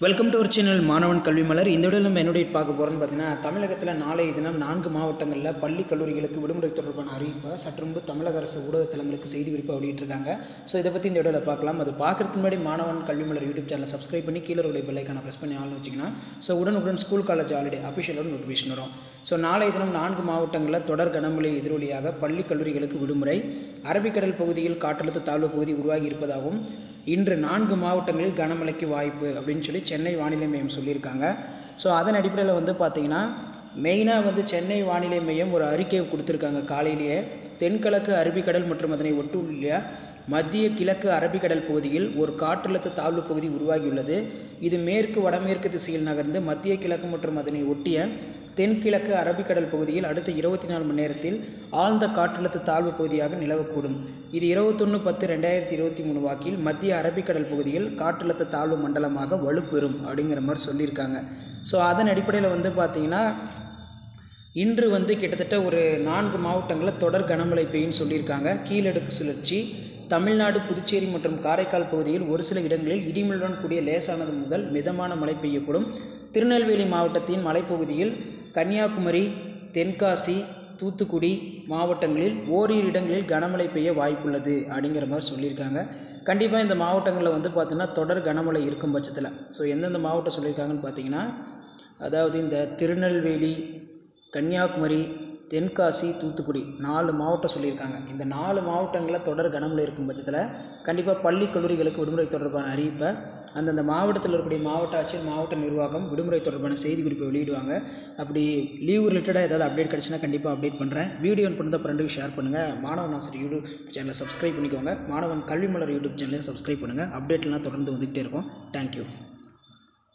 welcome to ஒரு channel மாணவன் கல்வி மலர் இந்த விட நம்ம என்னுடைய பார்க்க போகிறோம்னு பார்த்தீங்கன்னா தமிழகத்தில் நாளைய தினம் நான்கு மாவட்டங்களில் பள்ளி கல்லூரிகளுக்கு விடுமுறை தொடர்பான அறிவிப்பை சற்று முன்பு தமிழக அரசு ஊடகத்தலங்களுக்கு செய்தி குறிப்பாக வெளியிட்டிருக்காங்க ஸோ இதை பற்றி இந்த விடையில் பார்க்கலாம் அது பார்க்கறதுக்கு முன்னாடி மாணவன் கல்வி மலர் யூடியூப் சேனலை சப்ஸ்கிரைப் பண்ணி கீழே உடைய பெல்லைக்கான ப்ரெஸ் பண்ணி ஆள்னு வச்சிங்கன்னா ஸோ உடனுக்குடன் ஸ்கூல் காலேஜ் ஆல்ரெடி அஃபிஷியலோட நோட்டிஃபிகேஷன் வரும் ஸோ நாளைய தினம் நான்கு மாவட்டங்களில் தொடர் கனமழை எதிரொலியாக பள்ளி கல்லூரிகளுக்கு விடுமுறை அரபிக்கடல் பகுதியில் காற்றழுத்த தாழ்வு பகுதி உருவாகி இருப்பதாகவும் இன்று நான்கு மாவட்டங்களில் கனமழைக்கு வாய்ப்பு அப்படின்னு சொல்லி சென்னை வானிலை மையம் சொல்லியிருக்காங்க ஸோ அதன் அடிப்படையில் வந்து பார்த்திங்கன்னா மெயினாக வந்து சென்னை வானிலை மையம் ஒரு அறிக்கையை கொடுத்துருக்காங்க காலையிலேயே தென்கிழக்கு அரபிக்கடல் மற்றும் அதனை ஒட்டுள்ள மத்திய கிழக்கு அரபிக்கடல் பகுதியில் ஒரு காற்றழுத்த தாழ்வு பகுதி உருவாகியுள்ளது இது மேற்கு வடமேற்கு திசையில் நகர்ந்து மத்திய கிழக்கு மற்றும் அதனை ஒட்டிய தென்கிழக்கு அரபிக்கடல் பகுதியில் அடுத்த இருபத்தி நாலு மணி நேரத்தில் ஆழ்ந்த காற்றழுத்த தாழ்வு பகுதியாக நிலவக்கூடும் இது இருபத்தொன்று பத்து ரெண்டாயிரத்தி இருபத்தி மூணு வாக்கில் மத்திய அரபிக்கடல் பகுதியில் காற்றழுத்த தாழ்வு மண்டலமாக வலுப்பெறும் அப்படிங்கிற மாதிரி சொல்லியிருக்காங்க ஸோ அதன் அடிப்படையில் வந்து பார்த்திங்கன்னா இன்று வந்து கிட்டத்தட்ட ஒரு நான்கு மாவட்டங்களில் தொடர் கனமழை பெய்யும் சொல்லியிருக்காங்க கீழடுக்கு சுழற்சி தமிழ்நாடு புதுச்சேரி மற்றும் காரைக்கால் பகுதியில் ஒரு சில இடங்களில் இடிமலுடன் கூடிய லேசானது முதல் மிதமான மழை பெய்யக்கூடும் திருநெல்வேலி மாவட்டத்தின் மலைப்பகுதியில் கன்னியாகுமரி தென்காசி தூத்துக்குடி மாவட்டங்களில் ஓரிரு இடங்களில் கனமழை பெய்ய வாய்ப்புள்ளது அப்படிங்கிற மாதிரி சொல்லியிருக்காங்க கண்டிப்பாக இந்த மாவட்டங்களில் வந்து பார்த்திங்கன்னா தொடர் கனமழை இருக்கும் பட்சத்தில் ஸோ எந்தெந்த மாவட்டம் சொல்லியிருக்காங்கன்னு பார்த்தீங்கன்னா அதாவது இந்த திருநெல்வேலி கன்னியாகுமரி தென்காசி தூத்துக்குடி நாலு மாவட்டம் சொல்லியிருக்காங்க இந்த நாலு மாவட்டங்களில் தொடர் கனமழை இருக்கும் பட்சத்தில் கண்டிப்பாக பள்ளி கல்லூரிகளுக்கு விடுமுறை தொடர்பான அறிவிப்பை அந்தந்த மாவட்டத்தில் இருக்கக்கூடிய மாவட்ட ஆட்சியர் மாவட்ட நிர்வாகம் விடுமுறை தொடர்பான செய்தி குறிப்பை வெளியிடுவாங்க அப்படி லீவ் ரிலேட்டடாக ஏதாவது அப்டேட் கிடச்சுன்னா கண்டிப்பாக அப்டேட் பண்ணுறேன் வீடியோ பண்ணுறத ஃப்ரெண்டுக்கு ஷேர் பண்ணுங்கள் மாணவன் ஆசிரியர் யூடியூப் சேனலை சப்ஸ்கிரைப் பண்ணிக்கோங்க மாணவன் கல்வி மலர் யூடியூப் சேனலையும் சப்ஸ்கிரைப் பண்ணுங்கள் அப்டேட்லாம் தொடர்ந்து வந்துகிட்டே இருக்கும் தேங்க்யூ